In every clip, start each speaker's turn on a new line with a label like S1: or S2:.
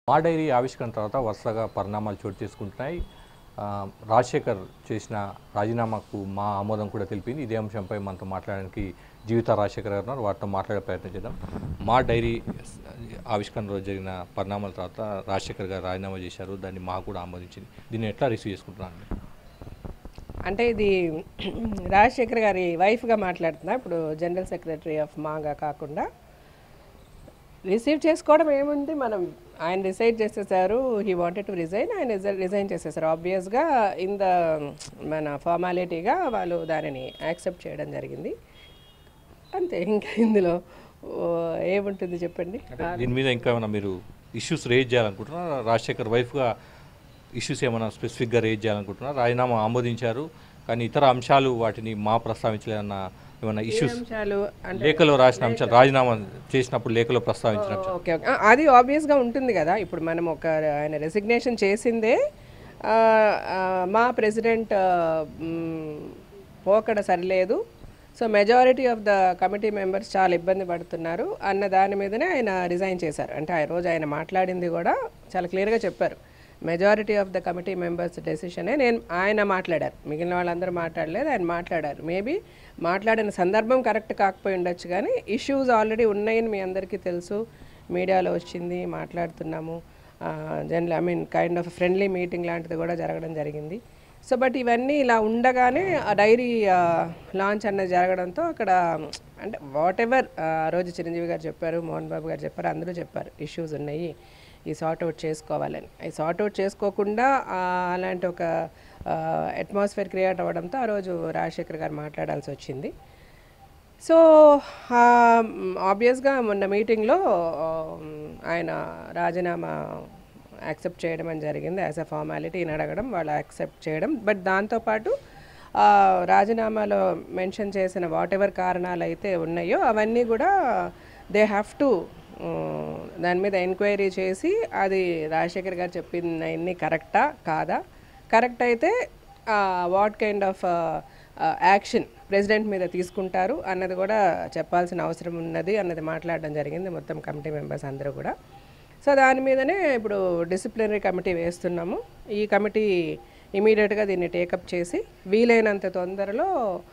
S1: మా డైరీ ఆవిష్కరణ తర్వాత వరుసగా పరిణామాలు చోటు చేసుకుంటున్నాయి ఆ, రాజశేఖర్ చేసిన రాజీనామాకు మా ఆమోదం కూడా తెలిపింది ఇదే అంశంపై మనతో మాట్లాడడానికి జీవిత రాజశేఖర్ గారు ఉన్నారు వారితో మాట్లాడే ప్రయత్నం చేద్దాం మా డైరీ ఆవిష్కరణ రోజు జరిగిన పరిణామాల తర్వాత రాజశేఖర్ గారు రాజీనామా చేశారు దాన్ని మా కూడా ఆమోదించింది దీన్ని ఎట్లా రిసీవ్ చేసుకుంటున్నాను మీరు?
S2: అంటే ఇది రాజశేఖర్ గారి వైఫ్గా మాట్లాడుతున్నా ఇప్పుడు జనరల్ సెక్రటరీ ఆఫ్ మాగా కాకుండా రిసీవ్ చేసుకోవడం ఏముంది మనం ఆయన రిసైడ్ చేసేసారు హీ వాంటెడ్ టు రిజైన్ ఆయన రిజైన్ చేసేసారు ఆబ్వియస్గా ఇన్ ద మన ఫార్మాలిటీగా వాళ్ళు దానిని యాక్సెప్ట్ చేయడం జరిగింది అంతే ఇంకా ఇందులో ఓ, ఏముంటుంది చెప్పండి
S1: అంటే దీని మీద ఇంకా ఏమైనా మీరు ఇష్యూస్ రేజ్ చేయాలనుకుంటున్నారా రాజశేఖర్ వైఫ్గా ఇష్యూస్ ఏమైనా స్పెసిఫిక్గా రేజ్ చేయాలనుకుంటున్నారా రాజీనామా ఆమోదించారు కానీ ఇతర అంశాలు వాటిని మా ప్రస్తావించలేదన్న ఏమైనా ఇష్యూస్
S2: అంశాలు అంటే
S1: లేఖలో రాసిన అంశాలు రాజీనామా చేసినప్పుడు లేఖలో ప్రస్తావించిన అంశాలు
S2: ఓకే ఓకే ఆ, అది ఆబ్వియస్గా ఉంటుంది కదా ఇప్పుడు మనం ఒక ఆయన రెసిగ్నేషన్ చేసిందే ఆ, ఆ, మా ప్రెసిడెంట్ ఆ, మ్, పోకడ సరిలేదు so majority of the committee members చాలా ఇబ్బంది పడుతున్నారు అన్న దాని మీదనే ఆయన రిజైన్ చేశారు అంటే ఆ రోజు ఆయన మాట్లాడింది కూడా చాలా క్లియర్గా చెప్పారు majority of the committee members డెసిషనే నేను ఆయన మాట్లాడారు మిగిలిన వాళ్ళందరూ మాట్లాడలేదు ఆయన మాట్లాడారు మేబీ మాట్లాడిన సందర్భం కరెక్ట్ కాకపోయి ఉండొచ్చు కానీ ఇష్యూస్ ఆల్రెడీ ఉన్నాయని మీ అందరికీ తెలుసు మీడియాలో వచ్చింది మాట్లాడుతున్నాము general I mean kind of friendly meeting లాంటిది కూడా జరగడం జరిగింది సో బట్ ఇవన్నీ ఇలా ఉండగానే ఆ డైరీ లాంచ్ అన్నది జరగడంతో అక్కడ అంటే వాట్ ఎవర్ ఆ రోజు చిరంజీవి గారు చెప్పారు మోహన్ బాబు గారు చెప్పారు అందరూ చెప్పారు ఇష్యూస్ ఉన్నాయి ఈ సార్ట్ అవుట్ చేసుకోవాలని ఈ సార్ట్ అవుట్ చేసుకోకుండా ఆ, అలాంటి ఒక అట్మాస్ఫియర్ క్రియేట్ అవ్వడంతో ఆ రోజు రాజశేఖర్ గారు మాట్లాడాల్సి వచ్చింది సో ఆబ్వియస్గా మొన్న మీటింగ్లో ఆయన రాజీనామా యాక్సెప్ట్ చేయడం అని జరిగింది యాజ్ అ ఫార్మాలిటీ ఈయన అడగడం వాళ్ళు యాక్సెప్ట్ చేయడం బట్ దాంతోపాటు ఆ, రాజీనామాలో మెన్షన్ చేసిన వాట్ ఎవర్ కారణాలు అయితే ఉన్నాయో అవన్నీ కూడా దే హ్యావ్ టు దాని మీద ఎంక్వైరీ చేసి అది రాజశేఖర్ గారు చెప్పినవన్నీ కరెక్టా కాదా కరెక్ట్ అయితే what kind of action president మీద తీసుకుంటారు అన్నది కూడా చెప్పాల్సిన అవసరం ఉన్నది అన్నది మాట్లాడడం జరిగింది మొత్తం కమిటీ మెంబర్స్ అందరూ కూడా సో దాని మీదనే ఇప్పుడు డిసిప్లినరీ కమిటీ వేస్తున్నాము ఈ కమిటీ ఇమీడియట్గా దీన్ని టేకప్ చేసి వీలైనంత తొందరలో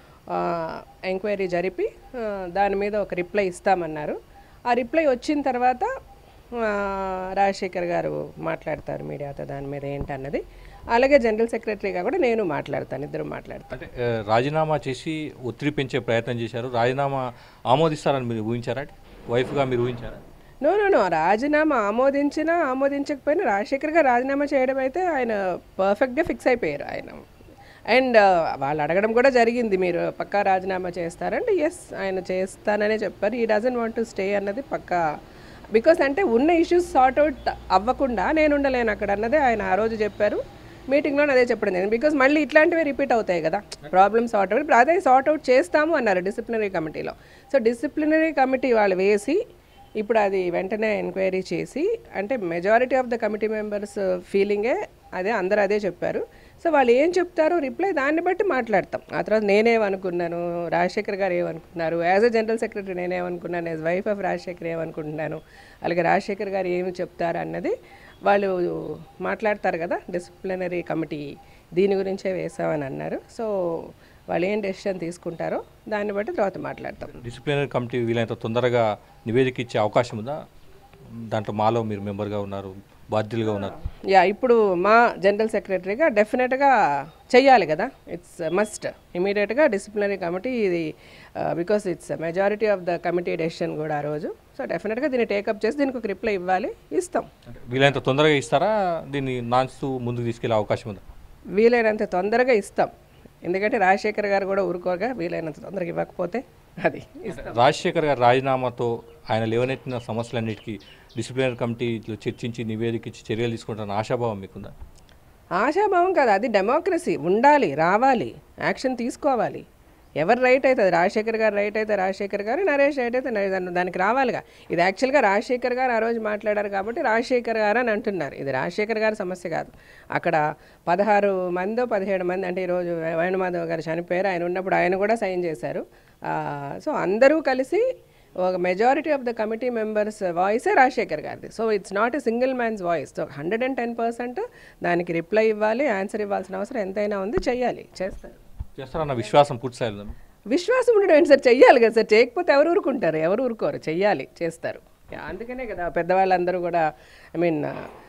S2: ఎంక్వైరీ జరిపి ఆ, దాని మీద ఒక రిప్లై ఇస్తామన్నారు ఆ రిప్లై వచ్చిన తర్వాత ఆ, రాజశేఖర్ గారు మాట్లాడతారు మీడియాతో దాని మీద ఏంటన్నది అలాగే జనరల్ సెక్రటరీగా కూడా నేను మాట్లాడతాను ఇద్దరు మాట్లాడతాను
S1: అంటే ఆ, రాజీనామా చేసి ఒత్తిడి పెంచే ప్రయత్నం చేశారు రాజీనామా ఆమోదిస్తారని మీరు ఊహించారా వైఫ్గా మీరు ఊహించారా
S2: నో నో నో రాజీనామా ఆమోదించినా ఆమోదించకపోయినా రాజశేఖర్ గారు రాజీనామా చేయడం అయితే ఆయన పర్ఫెక్ట్గా ఫిక్స్ అయిపోయారు ఆయన అండ్ వాళ్ళు అడగడం కూడా జరిగింది మీరు పక్కా రాజీనామా చేస్తారంటే ఎస్ ఆయన చేస్తాననే చెప్పారు ఈ డజన్ వాంట్ టు స్టే అన్నది పక్కా బికాస్ అంటే ఉన్న ఇష్యూస్ సార్ట్ అవుట్ అవ్వకుండా నేను ఉండలేను అక్కడ అన్నదే ఆయన ఆ రోజు చెప్పారు మీటింగ్లో అదే చెప్పడం జరిగింది బికాస్ మళ్ళీ ఇట్లాంటివి రిపీట్ అవుతాయి కదా ప్రాబ్లమ్ సార్ట్ అవుట్ ఇప్పుడు అదే సార్ట్ అవుట్ చేస్తాము అన్నారు డిసిప్లినరీ కమిటీలో సో డిసిప్లినరీ కమిటీ వాళ్ళు వేసి ఇప్పుడు అది వెంటనే ఎంక్వైరీ చేసి అంటే majority of the committee members ఫీలింగే అదే అందరూ అదే చెప్పారు సో వాళ్ళు ఏం చెప్తారో రిప్లై దాన్ని బట్టి మాట్లాడతాం ఆ తర్వాత నేనేమనుకున్నాను రాజశేఖర్ గారు ఏమనుకున్నారు యాజ్ అ జనరల్ సెక్రటరీ నేనేమనుకున్నాను యాజ్ వైఫ్ ఆఫ్ రాజశేఖర్ ఏమనుకుంటున్నాను అలాగే రాజశేఖర్ గారు ఏమి చెప్తారు అన్నది వాళ్ళు మాట్లాడతారు కదా డిసిప్లినరీ కమిటీ దీని గురించే వేసామని అన్నారు సో వాళ్ళు ఏం డెసిషన్ తీసుకుంటారో దాన్ని బట్టి తర్వాత మాట్లాడతాం
S1: డిసిప్లినరీ కమిటీ వీలైనంత తొందరగా నివేదిక ఇచ్చే అవకాశం ఉందా దాంట్లో మాలో మీరు మెంబర్గా ఉన్నారు బాధ్యులుగా ఉన్నారు
S2: యా ఇప్పుడు మా జనరల్ సెక్రటరీగా డెఫినెట్గా చెయ్యాలి కదా ఇట్స్ మస్ట్ ఇమీడియట్గా డిసిప్లినరీ కమిటీ ఇది because it's majority of the committee decision కూడా ఆ రోజు సో డెఫినెట్గా దీన్ని టేకప్ చేసి దీనికి ఒక రిప్లై ఇవ్వాలి ఇస్తాం
S1: అంటే వీలైనంత తొందరగా ఇస్తారా దీన్ని నాన్స్తూ ముందుకు తీసుకెళ్లే అవకాశం ఉందా
S2: వీలైనంత తొందరగా ఇస్తాం ఎందుకంటే రాజశేఖర్ గారు కూడా ఊరుకోగా వీలైనంత తొందరగా ఇవ్వకపోతే అది ఇస్తాం
S1: రాజశేఖర్ గారి రాజీనామాతో ఆయన లేవనెత్తిన సమస్యలన్నిటికీ డిసిప్లినరీ కమిటీలో చర్చించి నివేదిక ఇచ్చి చర్యలు తీసుకుంటారన్న ఆశాభావం మీకుందా
S2: ఆశాభావం కాదు అది డెమోక్రసీ ఉండాలి రావాలి యాక్షన్ తీసుకోవాలి ఎవరు రైట్ అవుతుంది రాజశేఖర్ గారు రైట్ అయితే రాజశేఖర్ గారు నరేష్ రైట్ అయితే నరేష్ దాన్ని- దానికి రావాలిగా ఇది యాక్చువల్గా రాజశేఖర్ గారు ఆ రోజు మాట్లాడారు కాబట్టి రాజశేఖర్ గారు అని అంటున్నారు ఇది రాజశేఖర్ గారి సమస్య కాదు అక్కడ పదహారు మందో పదిహేడు మంది అంటే ఈరోజు వేణుమాధవ్ గారు చనిపోయారు ఆయన ఉన్నప్పుడు ఆయన కూడా సైన్ చేశారు ఆ, సో అందరూ కలిసి ఒక majority of the committee members వాయిసే రాజశేఖర్ గారిది so it's not a single man's voice so hundred and ten percent దానికి రిప్లై ఇవ్వాలి ఆన్సర్ ఇవ్వాల్సిన అవసరం ఎంతైనా ఉంది చెయ్యాలి చేస్తారు
S1: చేస్తారన్న విశ్వాసం పూర్తి
S2: విశ్వాసం ఉండడం ఏంటి సార్ చెయ్యాలి కదా సార్ చేయకపోతే ఎవరు ఊరుకుంటారు ఎవరు ఊరుకోరు చెయ్యాలి చేస్తారు యా, అందుకనే కదా పెద్దవాళ్ళందరూ కూడా ఐ మీన్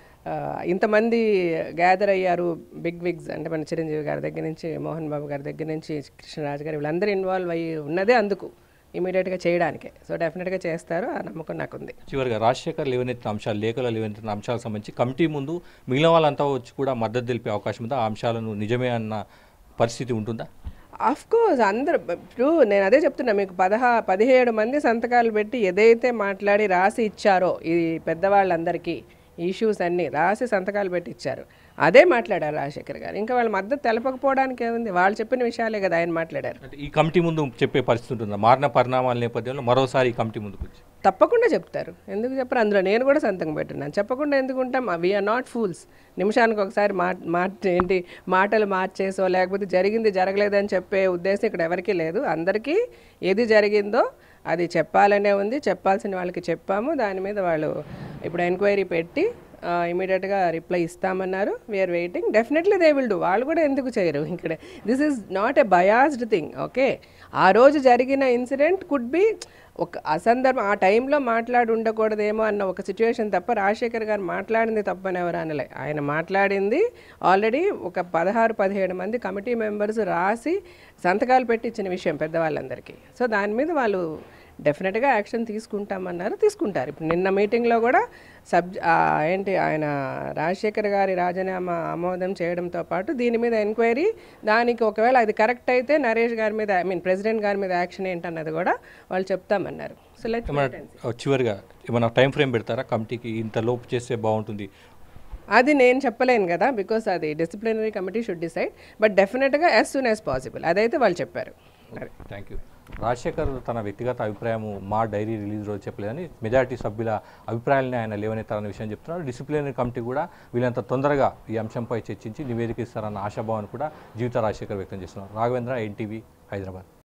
S2: ఇంతమంది గ్యాదర్ అయ్యారు బిగ్ విగ్స్ అంటే మన చిరంజీవి గారి దగ్గర నుంచి మోహన్ బాబు గారి దగ్గర నుంచి కృష్ణరాజు గారు వీళ్ళందరూ ఇన్వాల్వ్ అయ్యి ఉన్నదే అందుకు ఇమీడియట్గా చేయడానికే సో డెఫినెట్గా చేస్తారు ఆ నమ్మకం నాకుంది
S1: చివరిగా రాజశేఖర్ లేవనెత్తిన అంశాలు లేఖలో లేవనెత్తిన అంశాలకు సంబంధించి కమిటీ ముందు మిగిలిన వాళ్ళంతా వచ్చి కూడా మద్దతు తెలిపే అవకాశం ఉందా ఆ అంశాలను నిజమే అన్న పరిస్థితి ఉంటుందా
S2: ఆఫ్ కోర్స్ అందరు ఇప్పుడు నేను అదే చెప్తున్నా మీకు పదహా పదిహేడు మంది సంతకాలు పెట్టి ఏదైతే మాట్లాడి రాసి ఇచ్చారో ఈ పెద్దవాళ్ళందరికీ ఇష్యూస్ అన్నీ రాసి సంతకాలు పెట్టి ఇచ్చారు అదే మాట్లాడారు రాజశేఖర్ గారు ఇంకా వాళ్ళ మద్దతు తెలపకపోవడానికి ఏముంది వాళ్ళు చెప్పిన విషయాలే కదా ఆయన మాట్లాడారు
S1: అంటే ఈ కమిటీ ముందు చెప్పే పరిస్థితి ఉంటుందా మారిన పరిణామాల నేపథ్యంలో మరోసారి ఈ కమిటీ ముందుకు వచ్చి
S2: తప్పకుండా చెప్తారు ఎందుకు చెప్పరు అందులో నేను కూడా సంతకం పెట్టున్నాను చెప్పకుండా ఎందుకు ఉంటాం వీఆర్ నాట్ ఫూల్స్ నిమిషానికి ఒకసారి మా మాట ఏంటి మాటలు మార్చేసో లేకపోతే జరిగింది జరగలేదని చెప్పే ఉద్దేశం ఇక్కడ ఎవరికీ లేదు అందరికీ ఏది జరిగిందో అది చెప్పాలనే ఉంది చెప్పాల్సిన వాళ్ళకి చెప్పాము దాని మీద వాళ్ళు ఇప్పుడు ఎంక్వైరీ పెట్టి ఇమీడియట్గా రిప్లై ఇస్తామన్నారు we're waiting definitely they will do వాళ్ళు కూడా ఎందుకు చేయరు ఇక్కడ this is not a biased thing okay ఆ రోజు జరిగిన ఇన్సిడెంట్ కుడ్ బి ఒక అసందర్భం ఆ టైంలో మాట్లాడి ఉండకూడదేమో అన్న ఒక సిచ్యువేషన్ తప్ప రాజశేఖర్ గారు మాట్లాడింది తప్పని ఎవరు అనలే ఆయన మాట్లాడింది ఆల్రెడీ ఒక పదహారు పదిహేడు మంది కమిటీ మెంబర్స్ రాసి సంతకాలు పెట్టి ఇచ్చిన విషయం పెద్దవాళ్ళందరికీ సో దాని మీద వాళ్ళు డెఫినెట్గా యాక్షన్ తీసుకుంటామన్నారు తీసుకుంటారు ఇప్పుడు నిన్న మీటింగ్లో కూడా సబ్ ఆ, ఏంటి ఆయన రాజశేఖర్ గారి రాజీనామా ఆమోదం చేయడంతో పాటు దీని మీద ఎంక్వైరీ దానికి ఒకవేళ అది కరెక్ట్ అయితే నరేష్ గారి మీద ఐ మీన్ ప్రెసిడెంట్ గారి మీద యాక్షన్ ఏంటన్నది కూడా వాళ్ళు చెప్తామన్నారు సో లెట్
S1: ఏమన్నా చివరిగా ఏమైనా టైం ఫ్రేమ్ పెడతారా కమిటీకి ఇంత లోపు చేస్తే బాగుంటుంది
S2: అది నేను చెప్పలేను కదా బికాస్ అది disciplinary committee should decide but డెఫినెట్గా యాజ్ సూన్ యాజ్ పాసిబుల్ అదైతే వాళ్ళు చెప్పారు అది
S1: థ్యాంక్ యూ రాజశేఖర్ తన వ్యక్తిగత అభిప్రాయం మా డైరీ రిలీజ్ రోజు చెప్పలేదని మెజారిటీ సభ్యుల అభిప్రాయాలని ఆయన లేవనెత్తారన్న విషయం చెప్తున్నారు డిసిప్లినరీ కమిటీ కూడా వీళ్ళంత తొందరగా ఈ అంశంపై చర్చించి నివేదిక ఇస్తారన్న ఆశాభావాన్ని కూడా జీవిత రాజశేఖర్ వ్యక్తం చేస్తున్నారు రాఘవేంద్ర ఎన్టీవీ హైదరాబాద్